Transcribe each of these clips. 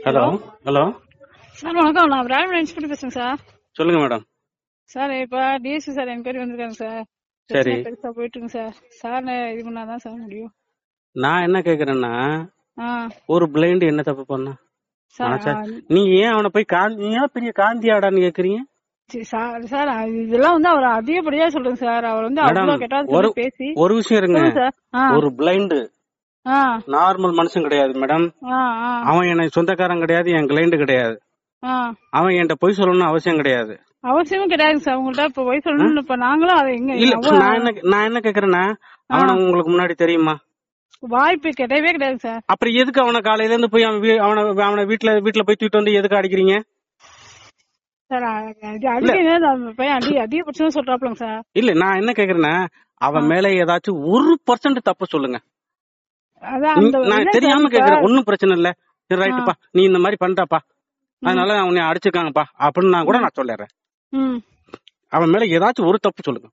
Hello hello sir வணக்கம் நான் பிராட்மேன் இன்ஸ்பெக்டர் பேசுறேன் சார் சொல்லுங்க மேடம் சார் இப்ப டிஎஸ்சி சார் என்கொயரி வந்திருக்காங்க சார் சரி. பிரச்சனை பெருசா போயிட்டு இருக்கு சார் சார் இது பண்ணாதான் சார் முடியும் நான் என்ன கேக்குறேன்னா ஆ ஒரு பிளைண்ட் என்ன தப்பு பண்ணா சார் ஆ, சார், நீங்க ஏன் அவனை போய் காந்தி நீ ஏன் பெரிய காந்தியாடான்னு கேக்குறீங்க சரி, சார் சார் அது இதெல்லாம் வந்து அவர் அதிகப்படியா சொல்றேங்க சார் அவர் வந்து மேடம் அவ்வளவு கெட்டாத ஒரு சொல்லி பேசி ஒரு விஷயம் இருங்க சொல்லுங்க சார் ஆ ஒரு பிளைண்ட் ஆ நார்மல் மனுஷன் கிடையாது மேடம் ஆ ஆ அவன் எனக்கு சொந்தக்காரன் கிடையாது என் கிளைண்ட் கிடையாது ஆ அவன் என்கிட்ட பொய் சொல்லணும்னு அவசியம் கிடையாது அவசியமும் கிடையாது சார் உங்கள்ட்ட இப்ப வயசு சொல்லணும்னு இப்ப நாங்களும் அதை எங்க இல்ல அவ- நான் என்ன நான் என்ன கேக்குறேன்னா அவனை உங்களுக்கு முன்னாடி தெரியுமா வாய்ப்பு கிடையவே கிடையாது சார் அப்புறம் எதுக்கு அவனை காலையில இருந்து போய் அவன் வீ- அவனை அவனை வீட்டுல வீட்டுல போய் தூக்கிட்டு வந்து எதுக்கு அடிக்கிறீங்க சார் அது அடிக்க அந்த பையன் அடி அதிகபட்சம் சொல்றாப்லங்க சார் இல்ல நான் என்ன கேக்குறேன்னா அவன் மேல ஏதாச்சும் ஒரு பர்சன்ட் தப்பு சொல்லுங்க அதான் நீ- அந்த நான் இல்ல தெரியாம சார், கேக்குறேன் ஒன்னும் பிரச்சனை இல்ல சரி ரைட்டுப்பா நீ இந்த மாதிரி பண்றப்பா அதனால உன்னை அடிச்சிருக்காங்கப்பா அப்படின்னு நான் கூட நான் சொல்லிடுறேன் ம் அவன் மேல ஏதாச்சும் ஒரு தப்பு சொல்லுங்க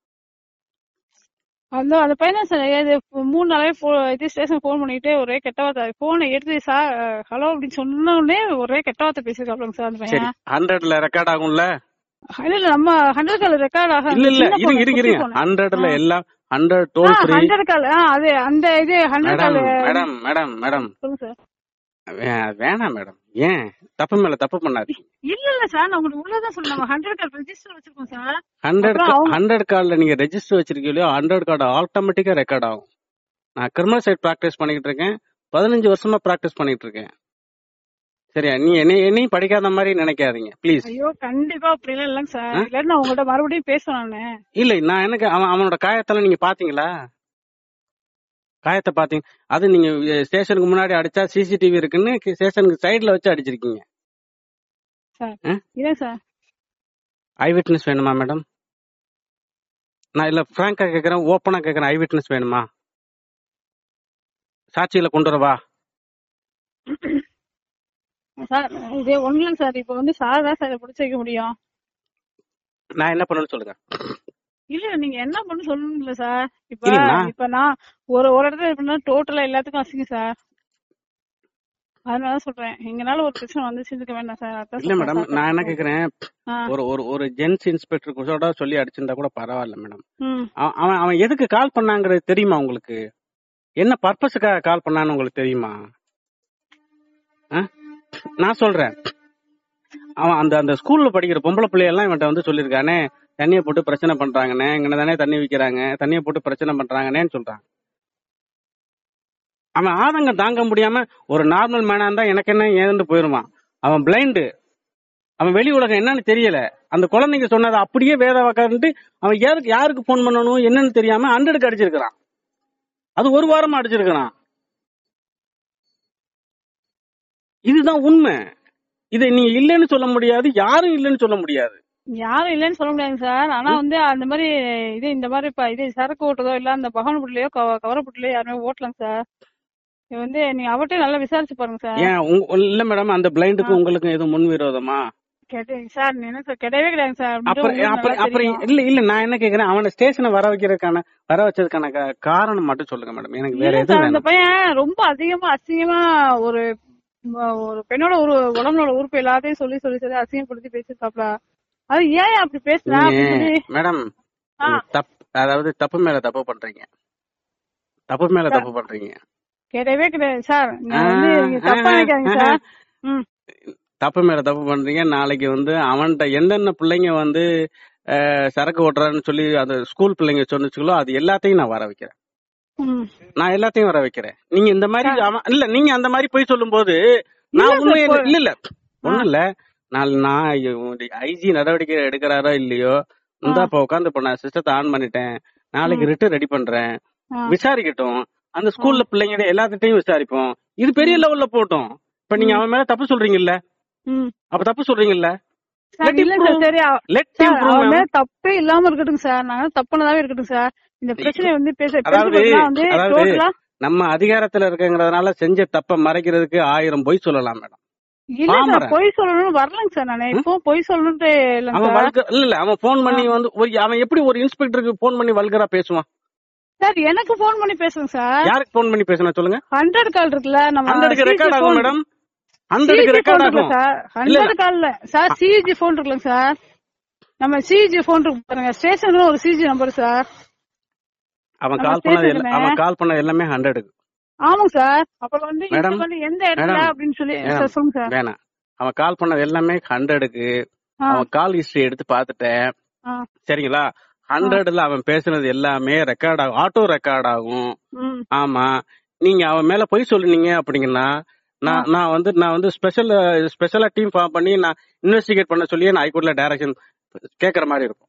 அந்த அந்த பையன் தான் சார் இது மூணு நாளாவே போ இது ஸ்டேஷன் ஃபோன் பண்ணிட்டு ஒரே கெட்ட வார்த்தை போனை எடுத்து சார் ஹலோ அப்படின்னு சொன்ன உடனே ஒரே கெட்ட வார்த்தை பேசிருக்காப்லங்க சார் அந்த சரி பையன் ஹண்ட்ரட்ல ரெக்கார்ட் ஆகும்ல இல்ல இல்ல நம்ம ஹண்ட்ரட் கால் ரெக்கார்ட் ஆக இல்ல இல்ல இருங்க இருங்க இருங்க ஹண்ட்ரட்ல எல்லாம் hundred toll free hundred call அது அந்த இது hundred madam call madam madam madam சொல்லுங்க சார் வே- வேணாம் மேடம் ஏன் தப்பு மேல தப்பு பண்ணாதீங்க இல்ல இல்ல சார் நான் உங்களுக்கு உள்ளதான் சொல்லுங்க நம்ம ஹண்ட்ரட் கால் ரெஜிஸ்டர் வச்சிருக்கோம் சார் ஹண்ட்ரட் அப்புறம் அவங்க- ஹண்ட்ரட் கார்டுல நீங்க ரெஜிஸ்டர் வச்சிருக்கீங்களோ ஹண்ட்ரட் கார்டு ஆட்டோமேட்டிக்கா ரெக்கார்ட் ஆகும் நான் கிரிமினல் சைட் பிராக்டிஸ் பண்ணிட்டு இருக்கேன் பதினஞ்சு வருஷமா பிராக்டிஸ் பண்ணிட்டு இருக்கேன் சரியா நீ என்னை என்னையும் படிக்காத மாதிரி நினைக்காதீங்க ப்ளீஸ் ஐயோ கண்டிப்பா அப்படி எல்லாம் இல்லைங்க சார் இல்லாட்டி நான் உங்கள்ட்ட மறுபடியும் பேசுவேன் நானு இல்ல நான் எனக்கு அவன் அவனோட காயத்தெல்லாம் நீங்க பாத்தீங்களா காயத்தை பாத்தீங்க அது நீங்க ஸ்டேஷனுக்கு முன்னாடி அடிச்சா சிசிடிவி இருக்குன்னு ஸ்டேஷனுக்கு சைடுல வச்சு அடிச்சிருக்கீங்க சார் ஆ? இல்ல சார் ஐ விட்னஸ் வேணுமா மேடம் நான் இல்ல பிராங்கா கேக்குறேன் ஓப்பனா கேக்குறேன் ஐ விட்னஸ் வேணுமா சாட்சியில கொண்டு வரவா சார் இதே ஒண்ணு இல்லைங்க சார் இப்ப வந்து சார் தான் சார் இதை பிடிச்சி வைக்க முடியும் நான் என்ன பண்ணணும்னு சொல்லுங்க இல்ல நீங்க என்ன பண்ணு சொல்லணும்ல சார் இப்ப இல்ல, நான்- இப்ப நான் ஒரு ஒரு இடத்துல எப்படின்னா டோட்டலா எல்லாத்துக்கும் அசிங்க சார் அதனால சொல்றேன் எங்கனால ஒரு பிரச்சனை வந்துச்சு இருக்க வேண்டாம் சார் அதான் இல்ல சொல்றேன் மேடம் சார். நான் என்ன கேக்குறேன் ஆ, ஒரு ஒரு ஒரு ஜென்ஸ் இன்ஸ்பெக்டர் கூட சொல்லி அடிச்சிருந்தா கூட பரவாயில்ல மேடம் ம். அவன் அவன் அவன் எதுக்கு கால் பண்ணாங்கிறது தெரியுமா உங்களுக்கு என்ன பர்பஸுக்காக கால் பண்ணான்னு உங்களுக்கு தெரியுமா ஆ? நான் சொல்றேன் அவன் அந்த அந்த ஸ்கூல்ல படிக்கிற பொம்பளை பிள்ளையெல்லாம் இவன்ட்ட வந்து சொல்லியிருக்கானே தண்ணியை போட்டு பிரச்சனை பண்றாங்கண்ணே இங்கே தானே தண்ணி விற்கிறாங்க தண்ணியை போட்டு பிரச்சனை பண்றாங்கன்னேன்னு சொல்றான் அவன் ஆதங்கம் தாங்க முடியாம ஒரு நார்மல் மேனா இருந்தா எனக்கு என்ன ஏதுன்னு போயிருவான் அவன் பிளைண்டு அவன் வெளி உலகம் என்னன்னு தெரியல அந்த குழந்தைங்க சொன்னதை அப்படியே வேத வாக்கான்ட்டு அவன் யாருக்கு யாருக்கு போன் பண்ணணும் என்னன்னு தெரியாம ஹண்ட்ரடுக்கு அடிச்சிருக்கிறான் அது ஒரு வாரமா அடிச்சிருக்கிறான் இதுதான் உண்மை இதை நீ இல்லைன்னு சொல்ல முடியாது யாரும் இல்லைன்னு சொல்ல முடியாது யாரும் இல்லைன்னு சொல்ல முடியாதுங்க சார் ஆனா வந்து அந்த மாதிரி இது இந்த மாதிரி இப்ப இது சரக்கு ஓட்டுறதோ இல்ல அந்த பகவன் புட்லயோ கவர புட்லயோ யாருமே ஓட்டலாம் சார் இது வந்து நீங்க அவர்கிட்ட நல்லா விசாரிச்சு பாருங்க சார் ஏன் உங்க- இல்ல மேடம் அந்த பிளைண்டுக்கும் உங்களுக்கும் எதுவும் முன் விரோதமா கேட்டு சார் நீ என்ன சார் கிடையவே கிடையாது சார் அப்புறம் உங்களுக்கு அப்புறம் நல்லா அப்புறம் தெரியும். இல்ல இல்ல நான் என்ன கேக்குறேன் அவனை ஸ்டேஷனை வர வைக்கிறதுக்கான வர வச்சதுக்கான கா- காரணம் மட்டும் சொல்லுங்க மேடம் எனக்கு வேற இல்ல எதுவும் சார் அந்த வேணும் பையன் ரொம்ப அதிகமா அசிங்கமா ஒரு ம- ஒரு பெண்ணோட ஒரு உடம்போட உறுப்பு எல்லாத்தையும் சொல்லி சொல்லி சொல்லி அசிங்கப்படுத்தி பேசிருக்காப்ல அது ஏன் அப்படி பேசுனா அப்படின்னு சொல்லி நீங்க- மேடம் ஆ. நீங்க தப் அதாவது தப்பு மேல தப்பு பண்றீங்க தப்பு மேல தப்பு பண்றீங்க கிடையவே கிடையாது சார் நான் வந்து ஆ, நீங்க தப்பா ஆ, நினைக்காதீங்க ஆ. சார் ம் தப்பு மேல தப்பு பண்றீங்க நாளைக்கு வந்து அவன்கிட்ட எந்தெந்த பிள்ளைங்க வந்து அஹ், சரக்கு ஓட்டுறான்னு சொல்லி அந்த ஸ்கூல் பிள்ளைங்க சொன்னுச்சுங்களோ அது எல்லாத்தையும் நான் வர வைக்கிறேன் ம் நான் எல்லாத்தையும் வர வைக்கிறேன் நீங்க இந்த மாதிரி அவன் இல்ல நீங்க அந்த மாதிரி போய் சொல்லும்போது நான் இல்ல உண்மையை சார், இல்ல இல்ல ஒண்ணும் இல்ல நாள் நான் ஐஜி நடவடிக்கை எடுக்கிறாரோ இல்லையோ இந்த இப்ப உட்காந்து இப்ப நான் சிஸ்டத்தை ஆன் பண்ணிட்டேன் நாளைக்கு ரிட்டு ரெடி பண்றேன் ஆ. விசாரிக்கட்டும் அந்த ஸ்கூல்ல பிள்ளைங்க எல்லாத்திட்டையும் விசாரிப்போம் இது பெரிய லெவல்ல போட்டும் இப்ப நீங்க அவன் மேல தப்பு சொல்றீங்கல்ல ம் அப்ப தப்பு சொல்றீங்கல்ல சார் Let him இல்ல சார் prove. சரி அவ- லெட் சார் அவன் மேல தப்பே இல்லாம இருக்கட்டும் சார் நாங்க தப்புனதாவே இருக்கட்டும் சார் இந்த பிரச்சனை வந்து பேச அதாவது- பேசப்படுறதுலாம் வந்து அதாவது- டோட்டலா நம்ம அதிகாரத்துல இருக்கங்கிறதுனால செஞ்ச தப்ப மறைக்கிறதுக்கு ஆயிரம் பொய் சொல்லலாம் மேடம் இல்ல சார் பாமரன். பொய் சொல்லணும்னு வரலங்க சார் நானு இப்போ பொய் சொல்லணும்ட்டு இல்லங்க அவன் சார் வல்க இல்ல இல்ல அவன் போன் பண்ணி வந்து ஒரு- அவன் எப்படி ஒரு இன்ஸ்பெக்டருக்கு போன் பண்ணி வல்கரா பேசுவான் சார் எனக்கு போன் பண்ணி பேசுங்க சார் யாருக்கு போன் பண்ணி பேசினா சொல்லுங்க ஹண்ட்ரட் கால் இருக்குல்ல நம்ம ஹண்ட்ரடுக்கு CC ரெக்கார்ட் ஆகும் phone- மேடம் ஹண்ட்ரடுக்கு சிஜி ரெக்கார்ட் போன் இருக்குல்ல ஆகும் சார் இல்ல இல்ல ஹண்ட்ரட் கால்ல சார் சிஜி போன் இருக்குல்ல சார் நம்ம சிஜி போன் இருக்கு பாருங்க ஸ்டேஷனுக்கு ஒரு சிஜி நம்பர் சார் அவன் நம்ம கால் பண்ணது ஸ்டேஷனுக்கு எல்லா- அவன் கால் பண்ணது எல்லாமே ஹண்ட்ரடுக்கு ஆமாங்க சார் அப்புறம் வந்து மேடம் இது வந்து எந்த இடத்துல மேடம் அப்படின்னு சொல்லி மேடம் சார் சொல்லுங்க சார் வேணாம் அவன் கால் பண்ணது எல்லாமே ஹண்ட்ரடுக்கு ஆ அவன் கால் ஹிஸ்டரி எடுத்து பார்த்துட்டேன் ஆ சரிங்களா ஆ ஹண்ட்ரட்ல அவன் பேசுனது எல்லாமே ரெக்கார்ட் ஆகும் ஆட்டோ ரெக்கார்ட் ஆகும் ம் ஆமா நீங்க அவன் மேல போய் சொல்லுனீங்க அப்படிங்கன்னா ஆ நான் நான் வந்து நான் வந்து ஸ்பெஷல் ஸ்பெஷலா டீம் ஃபார்ம் பண்ணி நான் இன்வெஸ்டிகேட் பண்ண சொல்லியே நான் ஹைகோர்ட்ல டைரக்ஷன் கேக்குற மாதிரி இருக்கும்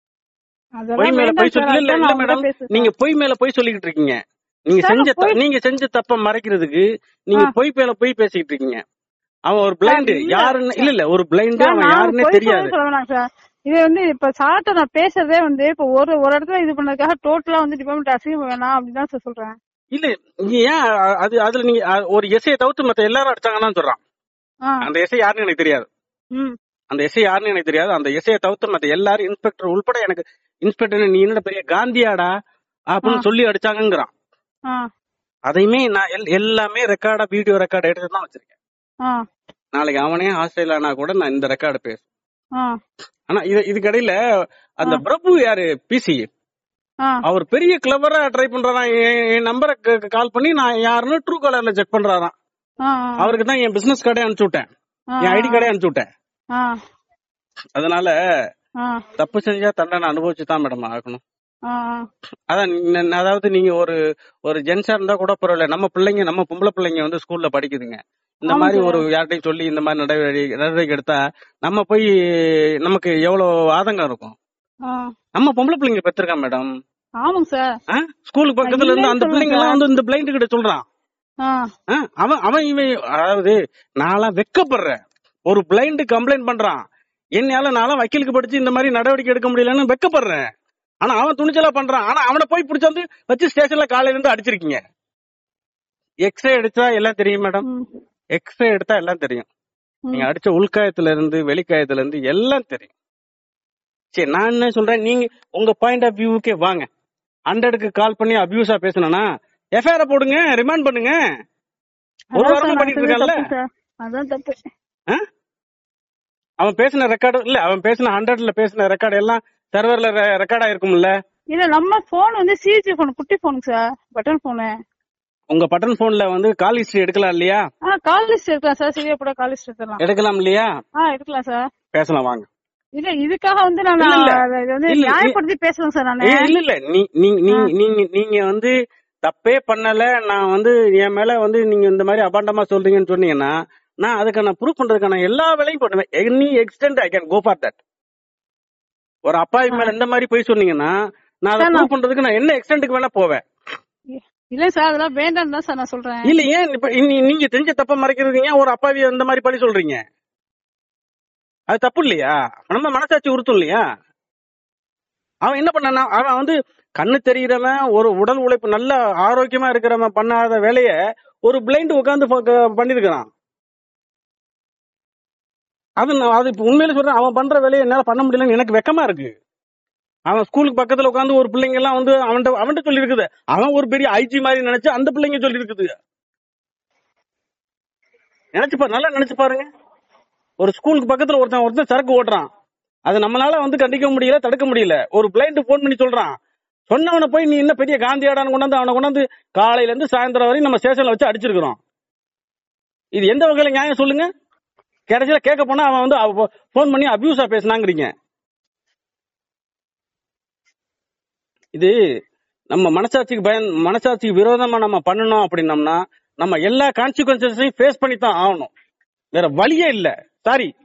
பொய் அதெல்லாம் மேல வேண்டாம் பொய் சார் சொல்லி இல்ல அதுதான் இல்ல நான் உங்ககிட்ட மேடம் பேசுறேன் நீங்க சார் பொய் மேல பொய் சொல்லிக்கிட்டு இருக்கீங்க நீங்க சார் செஞ்ச நான் த- போய் நீங்க செஞ்ச தப்ப மறைக்கிறதுக்கு ஆ நீங்க பொய் மேல பொய் பேசிக்கிட்டு இருக்கீங்க அவன் ஒரு சார் பிளைண்டு இல்ல யாருன்னு இல்ல சார் இல்ல ஒரு பிளைண்டு சார் அவன் நான் யாருன்னே பொய் தெரியாது சொல்லவே சொல்ல வேணாம் சார் இது வந்து இப்ப சார்ட்ட நான் பேசுறதே வந்து இப்ப ஒரு ஒரு இடத்துல இது பண்ணதுக்காக டோட்டலா வந்து டிபார்ட்மெண்ட் அசிங்கம் வேணாம் அப்படின்னு தான் சார் சொல்றேன் இல்ல நீ ஏன் அ- அது அதுல நீங்க அ- ஒரு எஸ்ஐயை தவிர்த்து மத்த எல்லாரும் அடிச்சாங்கன்னு சொல்றான் ஆ அந்த எஸ்ஐ யாருன்னு எனக்கு தெரியாது ம் அந்த எஸ்ஐ யாருன்னு எனக்கு தெரியாது அந்த எஸ்ஐயை தவிர்த்து மத்த எல்லாரும் இன்ஸ்பெக்டர் உள்பட எனக்கு இன்ஸ்பெக்டர் நீ என்னடா பெரிய காந்தியாடா ஆ அப்படின்னு சொல்லி அடிச்சாங்கங்கிறான் ஆ அதையுமே நான் எல்- எல்லாமே ரெக்கார்டா வீடியோ ரெக்கார்ட் எடுத்து தான் வச்சிருக்கேன் ஆ நாளைக்கு அவனே ஆஸ்திரேலியானா கூட நான் இந்த ரெக்கார்டு பேசுவேன் ஆ ஆனா இது இதுக்கடையில ஆ அந்த பிரபு யாரு பிசி ஆ அவர் பெரிய கிளவரா ட்ரை பண்றாராம் என் என் நம்பரை கால் பண்ணி நான் யாருன்னு ட்ரூ காலர்ல செக் பண்றாராம் ஆ அவருக்கு தான் என் பிசினஸ் கார்டே அனுப்பிச்சு விட்டேன் ஆ என் ஐடி கார்டே அனுப்பிச்சு விட்டேன் ஆ அதனால ஆ தப்பு செஞ்சா தண்டனை அனுபவிச்சு தான் மேடம் ஆகணும் ஆ அதான் ந- ந- அதாவது நீங்க ஒரு ஒரு ஜென்ஸா இருந்தா கூட பரவாயில்ல நம்ம பிள்ளைங்க நம்ம பொம்பளை பிள்ளைங்க வந்து ஸ்கூல்ல படிக்குதுங்க இந்த ஆமா மாதிரி சார் ஒரு யார்கிட்டயும் சொல்லி இந்த மாதிரி நடவடிக்கை நடவடிக்கை எடுத்தா நம்ம போய் நமக்கு எவ்வளவு ஆதங்கம் இருக்கும் ஆ நம்ம பொம்பளை பிள்ளைங்க பெற்றிருக்கோம் மேடம் ஆமாங்க சார் ஸ்கூலுக்கு நான் பக்கத்துல இருந்து இல்லைன்னு அந்த சொல்லல பிள்ளைங்க எல்லாம் சார் வந்து இந்த பிளைண்ட் கிட்ட சொல்றான் ஆ ஆ, அவன் அவன் இவன் அதாவது நான்லாம் வெக்கப்படுறேன் ஒரு பிளைண்ட் கம்ப்ளைண்ட் பண்றான் என்னால நான்லாம் வக்கீலுக்கு படிச்சு இந்த மாதிரி நடவடிக்கை எடுக்க முடியலன்னு வெக்கப்படுறேன் ஆனா அவன் துணிச்சலா பண்றான் ஆனா அவனை போய் பிடிச்சு வந்து வச்சு ஸ்டேஷன்ல காலையில இருந்து அடிச்சிருக்கீங்க எக்ஸ்ரே எடுத்தா எல்லாம் தெரியும் மேடம் ம் எக்ஸ்ரே எடுத்தா எல்லாம் தெரியும் நீங்க ம் அடிச்ச உள்காயத்துல இருந்து வெளிக்காயத்துல இருந்து எல்லாம் தெரியும் சரி நான் என்ன சொல்றேன் நீங்க உங்க பாயிண்ட் ஆஃப் வியூவுக்கே வாங்க ஹண்ட்ரடுக்கு கால் பண்ணி அபியூஸா பேசணும்னா எஃப்ஐஆர் போடுங்க ரிமாண்ட் பண்ணுங்க ஒரு அதான் சார் வாரமா நான் பண்ணிட்டு செஞ்ச இருக்கான்ல தப்பு சார் அதான் தப்பு ஆ? அவன் பேசின ரெக்கார்டு இல்ல அவன் பேசின ஹண்ட்ரட்ல பேசின ரெக்கார்டு எல்லாம் சர்வர்ல ரெக்கார்ட் ஆயிருக்கும்ல இல்ல நம்ம போன் வந்து சிஜி போன் குட்டி போனுங்க சார் பட்டன் போனு உங்க பட்டன் போன்ல வந்து கால் ஹிஸ்டரி எடுக்கலாம் இல்லையா ஆ கால் லிஸ்ட் இருக்கலாம் சார் சரியா கூட கால் லிஸ்ட் எடுத்துடலாம் எடுக்கலாம் இல்லையா ஆ எடுக்கலாம் சார் பேசலாம் வாங்க இல்ல இதுக்காக வந்து நான் இல்ல இல்ல அதை இது வந்து இல்ல இ- நியாயப்படுத்தி பேசுறேன் சார் நானு ஏ, இல்ல இல்ல நீ நீ- ஆ நீ- நீங்க நீங்க வந்து தப்பே பண்ணல நான் வந்து என் மேல வந்து நீங்க இந்த மாதிரி அபாண்டமா சொல்றீங்கன்னு சொன்னீங்கன்னா நான் அதுக்கான ப்ரூவ் பண்றதுக்கான எல்லா வேலையும் பண்ணுவேன் any extent I can go for that ஒரு அப்பாவி ஆ. மேல இந்த மாதிரி போய் சொன்னீங்கன்னா நான் அதை சார் ப்ரூவ் நான் பண்றதுக்கு நான் என்ன எக்ஸ்டென்ட்டுக்கு வேணா போவேன் இல்ல சார் அதெல்லாம் வேண்டாம் தான் சார் நான் சொல்றேன் இல்ல ஏன் இப்ப நீ- நீங்க தெரிஞ்ச தப்ப மறைக்கிறதுக்கு ஏன் ஒரு அப்பாவி இந்த மாதிரி பழி சொல்றீங்க அது தப்பு இல்லையா நம்ம மனசாட்சி உறுத்தும் இல்லையா அவன் என்ன பண்ணானா அவன் வந்து கண்ணு தெரிகிறவன் ஒரு உடல் உழைப்பு நல்ல ஆரோக்கியமா இருக்கிறவன் பண்ணாத வேலைய ஒரு பிளைண்ட் உட்காந்து பண்ணிருக்கிறான் அது நான் அது இப்ப உண்மையில சொல்றேன் அவன் பண்ற வேலையை என்னால பண்ண முடியலன்னு எனக்கு வெக்கமா இருக்கு அவன் ஸ்கூலுக்கு பக்கத்துல உட்காந்து ஒரு பிள்ளைங்க எல்லாம் வந்து அவன்கிட்ட அவன்கிட்ட சொல்லி இருக்குது அவன் ஒரு பெரிய ஐஜி மாதிரி நினைச்சு அந்த பிள்ளைங்க சொல்லி இருக்குது நினைச்சு பாரு நல்லா நினைச்சு பாருங்க ஒரு ஸ்கூலுக்கு பக்கத்துல ஒருத்தன் ஒருத்தன் சரக்கு ஓட்டுறான் அது நம்மளால வந்து கண்டிக்க முடியல தடுக்க முடியல ஒரு பிளைண்ட் போன் பண்ணி சொல்றான் சொன்னவனை போய் நீ என்ன பெரிய காந்தியாடான்னு கொண்டாந்து அவனை கொண்டாந்து காலையில இருந்து சாயந்தரம் வரையும் நம்ம ஸ்டேஷன்ல வச்சு அடிச்சிருக்கிறோம் இது எந்த வகையில நியாயம் சொல்லுங்க கடைசியில கேட்க போனா அவன் வந்து போன் பண்ணி அபியூஸா பேசினாங்கிறீங்க இது நம்ம மனசாட்சிக்கு பயன் மனசாட்சிக்கு விரோதமா நம்ம பண்ணணும் அப்படின்னம்னா நம்ம எல்லா கான்சிக்வன்சஸையும் ஃபேஸ் பண்ணி தான் ஆகணும் வேற வழியே இல்ல சாரி